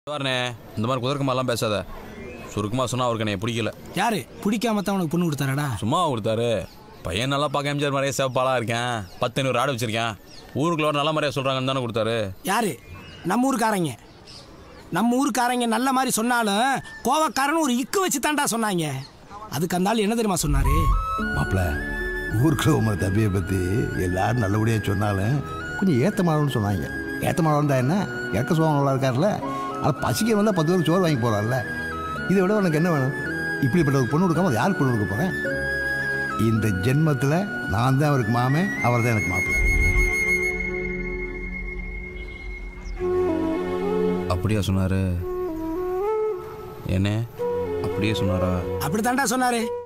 பாருண்ணே இந்த மாதிரி குதர்க்கமாலாம் பேசாத சுருக்கமாக சொன்னால் அவருக்கு என்னை பிடிக்கல யாரு பிடிக்காம தான் உனக்கு பொண்ணு கொடுத்தாரடா சும்மா கொடுத்தாரு பையன் நல்லா பார்க்க எம்ஜிஆர் மாதிரியே சேப்பாலாக இருக்கேன் பத்து ஐநூறு ஆடு வச்சிருக்கேன் ஊருக்குள்ள ஒரு நல்ல மாதிரியா சொல்கிறாங்கன்னு தானே கொடுத்தாரு யாரு நம்ம ஊருக்காரங்க நம்ம ஊருக்காரங்க நல்ல மாதிரி சொன்னாலும் கோவக்காரன்னு ஒரு இக்கு வச்சு தான்டா சொன்னாங்க அதுக்கு அந்த ஆள் என்ன தெரியுமா சொன்னாரு மாப்பிள ஊருக்குள்ள உமர் தம்பியை பற்றி எல்லாரும் நல்லபடியாக சொன்னாலும் கொஞ்சம் ஏத்தமானவன்னு சொன்னாங்க ஏத்தமானவன் தான் என்ன இறக்க சுகம் நல்லா இருக்கார்ல ஆனால் பசிக்க வந்தால் பத்து பேருக்கு சோறு வாங்கி போகிறார்ல இதை விட உனக்கு என்ன வேணும் இப்படிப்பட்ட ஒரு பொண்ணு கொடுக்காம யாருக்கு பொண்ணு கொடுக்க போகிறேன் இந்த ஜென்மத்தில் நான் தான் அவருக்கு மாமே அவர் தான் எனக்கு மாப்பிள்ளை அப்படியா சொன்னாரு என்ன அப்படியே சொன்னாரா அப்படி தான்டா சொன்னாரு